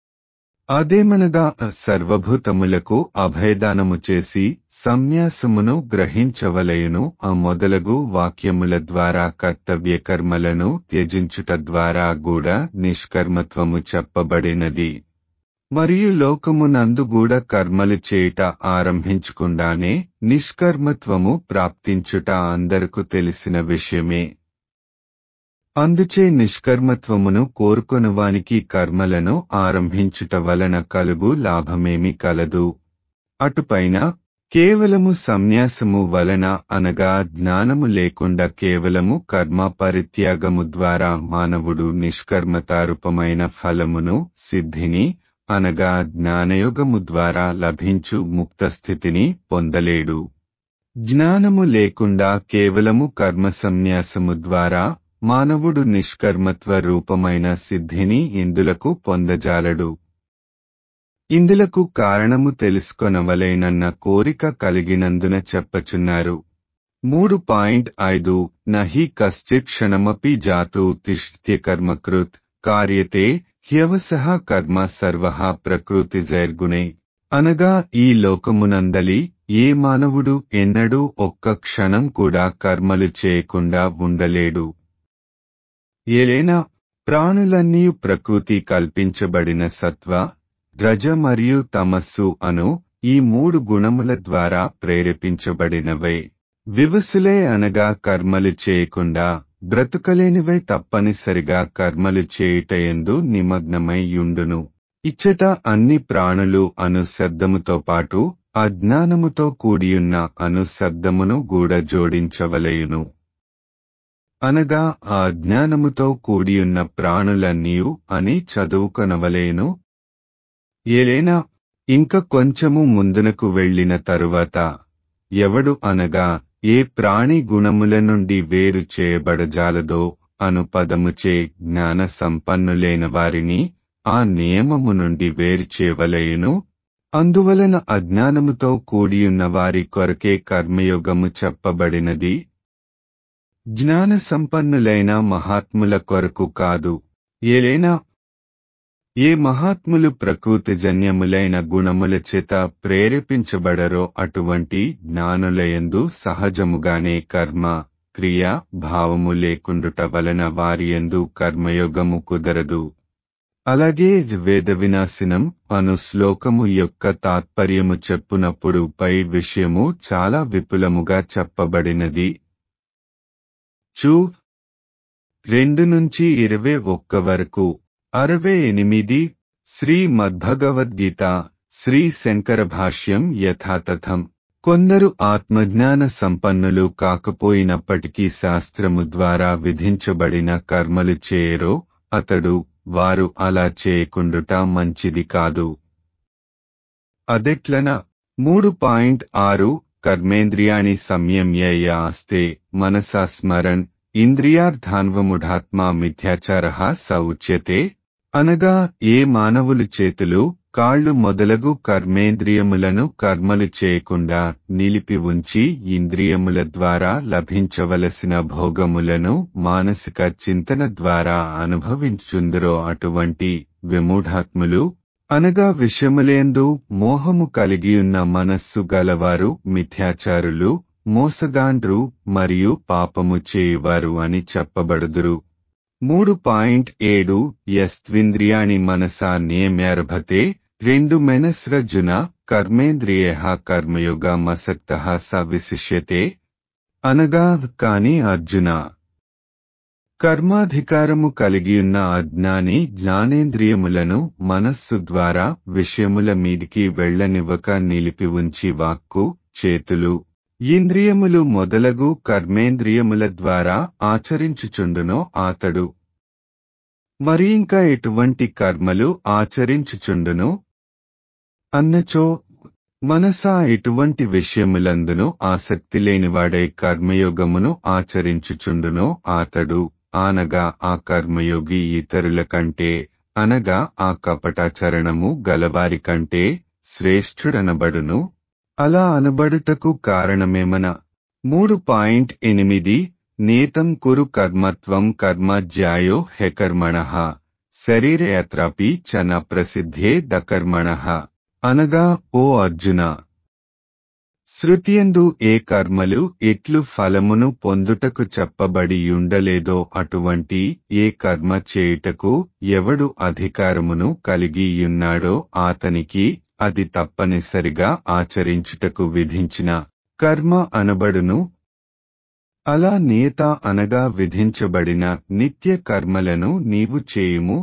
అదేమనగా సర్వభూతములకు అభయదానము చేసి సన్యాసమును గ్రహించవలయును ఆ మొదలగు వాక్యముల ద్వారా కర్తవ్య కర్మలను త్యజించుట ద్వారా కూడా నిష్కర్మత్వము చెప్పబడినది మరియు లోకమునందు కూడా కర్మలు చేయుట ఆరంభించకుండానే నిష్కర్మత్వము ప్రాప్తించుట అందరకు తెలిసిన విషయమే అందుచే నిష్కర్మత్వమును కోరుకొనువానికి కర్మలను ఆరంభించుట వలన కలుగు లాభమేమి కలదు అటుపైన కేవలము సన్యాసము వలన అనగా జ్ఞానము లేకుండా కేవలము కర్మ పరిత్యాగము ద్వారా మానవుడు నిష్కర్మతారూపమైన ఫలమును సిద్ధిని అనగా జ్ఞానయోగము ద్వారా లభించు ముక్త స్థితిని పొందలేడు జ్ఞానము లేకుండా కేవలము కర్మ సన్యాసము ద్వారా మానవుడు నిష్కర్మత్వ రూపమైన సిద్ధిని ఇందులకు పొందజాలడు ఇందులకు కారణము తెలుసుకొనవలేనన్న కోరిక కలిగినందున చెప్పచున్నారు మూడు పాయింట్ ఐదు నహి కశ్చిత్ క్షణమపి జాతు తిష్ట్య కర్మకృత్ కార్యతే హ్యవసహ కర్మ సర్వ ప్రకృతిజైర్గుణే అనగా ఈ లోకమునందలి ఏ మానవుడు ఎన్నడూ ఒక్క క్షణం కూడా కర్మలు చేయకుండా ఉండలేడు ఏలైనా ప్రాణులన్నీ ప్రకృతి కల్పించబడిన సత్వ రజ మరియు తమస్సు అను ఈ మూడు గుణముల ద్వారా ప్రేరేపించబడినవే వివసులే అనగా కర్మలు చేయకుండా బ్రతుకలేనివై తప్పనిసరిగా కర్మలు చేయుటయందు నిమగ్నమై యుండును ఇచ్చట అన్ని ప్రాణులు అను శబ్దముతో పాటు అజ్ఞానముతో కూడియున్న అను శబ్దమును గూడ జోడించవలయును అనగా ఆ జ్ఞానముతో కూడియున్న ప్రాణులన్నీయు అని చదువుకొనవలేను ఏలైనా ఇంక కొంచెము ముందునకు వెళ్లిన తరువాత ఎవడు అనగా ఏ ప్రాణి గుణముల నుండి వేరు చేయబడజాలదో అను పదముచే జ్ఞాన సంపన్నులైన వారిని ఆ నియమము నుండి వేరు చేయవలయును అందువలన అజ్ఞానముతో కూడియున్న వారి కొరకే కర్మయోగము చెప్పబడినది జ్ఞాన సంపన్నులైన మహాత్ముల కొరకు కాదు ఏలైనా ఏ మహాత్ములు ప్రకృతిజన్యములైన గుణముల చేత ప్రేరేపించబడరో అటువంటి జ్ఞానులయందు సహజముగానే కర్మ క్రియ భావము లేకుండుట వలన వారియందు కర్మయోగము కుదరదు అలాగే వేద వినాశనం అను శ్లోకము యొక్క తాత్పర్యము చెప్పునప్పుడు పై విషయము చాలా విపులముగా చెప్పబడినది చూ రెండు నుంచి ఇరవై ఒక్క వరకు అరవై ఎనిమిది శ్రీ మద్భగవద్గీత శ్రీ శంకర భాష్యం యథాతథం కొందరు ఆత్మజ్ఞాన సంపన్నులు కాకపోయినప్పటికీ శాస్త్రము ద్వారా విధించబడిన కర్మలు చేయరో అతడు వారు అలా చేయకుండుట మంచిది కాదు అదెట్లన మూడు పాయింట్ ఆరు కర్మేంద్రియాణి సంయమ్యయ ఆస్తే మనసా స్మరన్ ఇంద్రియార్థాన్వముఢాత్మా మిథ్యాచార స ఉచ్యతే అనగా ఏ మానవులు చేతులు కాళ్ళు మొదలగు కర్మేంద్రియములను కర్మలు చేయకుండా నిలిపి ఉంచి ఇంద్రియముల ద్వారా లభించవలసిన భోగములను మానసిక చింతన ద్వారా అనుభవించుందరో అటువంటి విమూఢాత్ములు అనగా విషయములేందు మోహము కలిగియున్న మనస్సు గలవారు మిథ్యాచారులు మోసగాండ్రు మరియు పాపము చేయువారు అని చెప్పబడుదురు మూడు పాయింట్ ఏడు యస్త్వింద్రియాణి మనసా నియమ్యారభతే రెండు మెనస్రజున కర్మేంద్రియ కర్మయోగ మసక్త స విశిష్యతే అనగా కాని అర్జున కర్మాధికారము కలిగియున్న అజ్ఞాని జ్ఞానేంద్రియములను మనస్సు ద్వారా విషయముల మీదికి వెళ్లనివ్వక నిలిపి ఉంచి వాక్కు చేతులు ఇంద్రియములు మొదలగు కర్మేంద్రియముల ద్వారా ఆచరించుచుండునో ఆతడు మరి ఇంకా ఎటువంటి కర్మలు ఆచరించుచుండును అన్నచో మనసా ఎటువంటి విషయములందును ఆసక్తి లేనివాడై కర్మయోగమును ఆచరించుచుండునో ఆతడు ఆనగా ఆ కర్మయోగి ఇతరుల కంటే అనగా ఆ కపటాచరణము గలవారి కంటే శ్రేష్ఠుడనబడును అలా అనబడుటకు కారణమేమన మూడు పాయింట్ ఎనిమిది నేతం కురు కర్మత్వం కర్మ జ్యాయో హెకర్మణ శరీరయాత్రాపి చన ప్రసిద్ధే దకర్మణ అనగా ఓ అర్జున శృతియందు ఏ కర్మలు ఎట్లు ఫలమును పొందుటకు చెప్పబడియుండలేదో అటువంటి ఏ కర్మ చేయుటకు ఎవడు అధికారమును కలిగియున్నాడో ఆతనికి అది తప్పనిసరిగా ఆచరించుటకు విధించిన కర్మ అనబడును అలా నియత అనగా విధించబడిన నిత్య కర్మలను నీవు చేయుము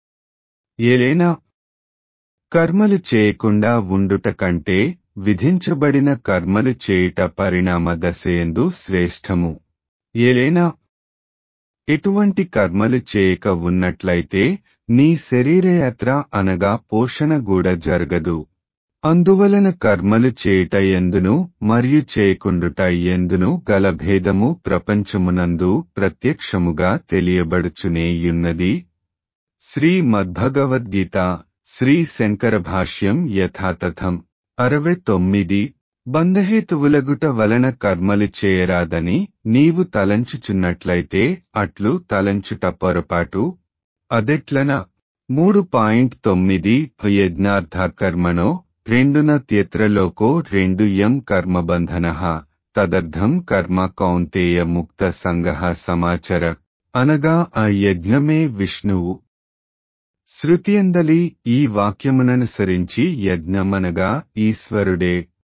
ఏలైనా కర్మలు చేయకుండా ఉండుట కంటే విధించబడిన కర్మలు చేయుట పరిణామ దశయందు శ్రేష్టము ఏలైనా ఎటువంటి కర్మలు చేయక ఉన్నట్లయితే నీ శరీరయాత్ర అనగా పోషణ కూడా జరగదు అందువలన కర్మలు చేయుట ఎందును మరియు చేయకుండుట ఎందును గల భేదము ప్రపంచమునందు ప్రత్యక్షముగా తెలియబడుచునేయున్నది శ్రీ మద్భగవద్గీత శ్రీ శంకర భాష్యం యథాతథం అరవై తొమ్మిది బంధహేతువులగుట వలన కర్మలు చేయరాదని నీవు తలంచుచున్నట్లయితే అట్లు తలంచుట పొరపాటు అదెట్లన మూడు పాయింట్ తొమ్మిది యజ్ఞార్థ కర్మణో రెండున త్యత్రలోకో రెండు యం కర్మబంధన తదర్థం కర్మ కౌంతేయ ముక్త సంగ సమాచర అనగా ఆ యజ్ఞమే విష్ణువు శృతియందలి ఈ వాక్యముననుసరించి యజ్ఞమనగా ఈశ్వరుడే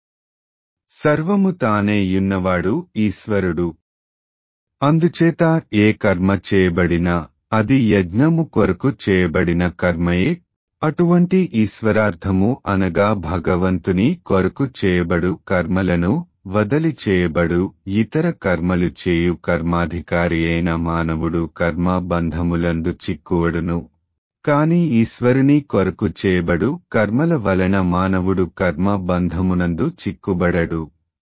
సర్వము తానేయున్నవాడు ఈశ్వరుడు అందుచేత ఏ కర్మ చేయబడినా అది యజ్ఞము కొరకు చేయబడిన కర్మయే అటువంటి ఈశ్వరార్థము అనగా భగవంతుని కొరకు చేయబడు కర్మలను వదలి చేయబడు ఇతర కర్మలు చేయు కర్మాధికారి అయిన మానవుడు కర్మ బంధములందు చిక్కువడును కాని ఈశ్వరుని కొరకు చేయబడు కర్మల వలన మానవుడు కర్మ బంధమునందు చిక్కుబడడు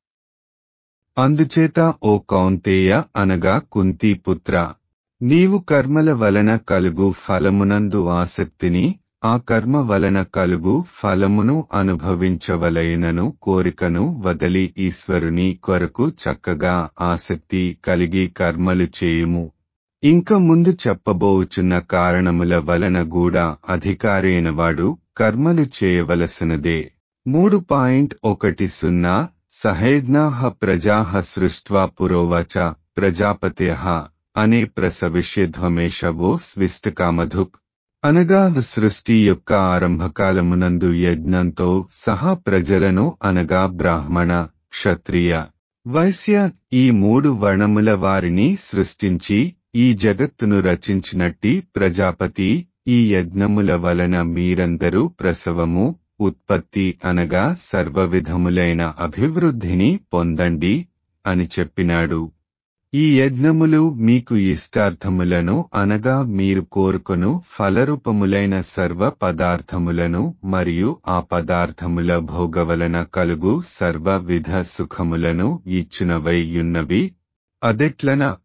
అందుచేత ఓ కౌంతేయ అనగా కుంతీపుత్ర నీవు కర్మల వలన కలుగు ఫలమునందు ఆసక్తిని ఆ కర్మ వలన కలుగు ఫలమును అనుభవించవలైనను కోరికను వదలి ఈశ్వరుని కొరకు చక్కగా ఆసక్తి కలిగి కర్మలు చేయుము ఇంక ముందు చెప్పబోచున్న కారణముల వలన కూడా అధికారైనవాడు కర్మలు చేయవలసినదే మూడు పాయింట్ ఒకటి సున్నా సహేజ్ఞాహ ప్రజాహ సృష్ట్వా పురోవచ ప్రజాపత్య అనే ప్రసవిష్యధ్వమేషవో స్విష్టకామధుక్ అనగా సృష్టి యొక్క ఆరంభకాలమునందు యజ్ఞంతో సహా ప్రజలను అనగా బ్రాహ్మణ క్షత్రియ వైశ్య ఈ మూడు వర్ణముల వారిని సృష్టించి ఈ జగత్తును రచించినట్టి ప్రజాపతి ఈ యజ్ఞముల వలన మీరందరూ ప్రసవము ఉత్పత్తి అనగా సర్వవిధములైన అభివృద్ధిని పొందండి అని చెప్పినాడు ఈ యజ్ఞములు మీకు ఇష్టార్థములను అనగా మీరు కోరుకొను ఫలరూపములైన సర్వ పదార్థములను మరియు ఆ పదార్థముల భోగవలన కలుగు సర్వ విధ సుఖములను ఇచ్చునవైయున్నవి అదెట్లన